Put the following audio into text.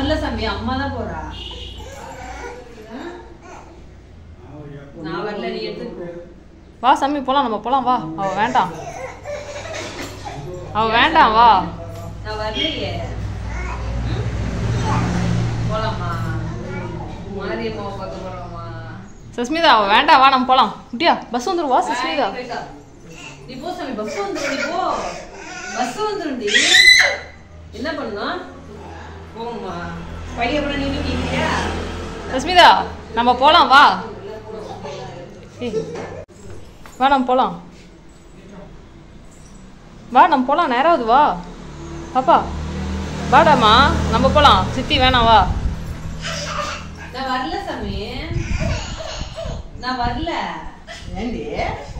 வரல சாமி அம்மா தான் போறா நான் வரல நீ எடுத்துக்கோ வா சாமி போலாம் நம்ம போலாம் வா அவ வேண்டாம் அவ வேண்டாம் வா நான் வரலையே போலாமா மாரியம்மா பார்க்க போறோமா சஸ்மிதா அவ வேண்டாம் வா நம்ம போலாம் குட்டியா பஸ் வந்துரும் வா சஸ்மிதா நீ போ சாமி பஸ் வந்துரும் நீ போ பஸ் வந்துரும்டி என்ன பண்ணலாம் போங்கம்மா பையன் அப்புறம் நீங்க கேட்கிறியா சஸ்மிதா நம்ம போலாம் வா ஏய் வா நம்ம போலாம் வா நம்ம போலாம் நேராவது வா பாப்பா வாடாம்மா நம்ம போலாம் சித்தி வேணாம் வா நான் வரல சாமி நான் வரல ஏண்டி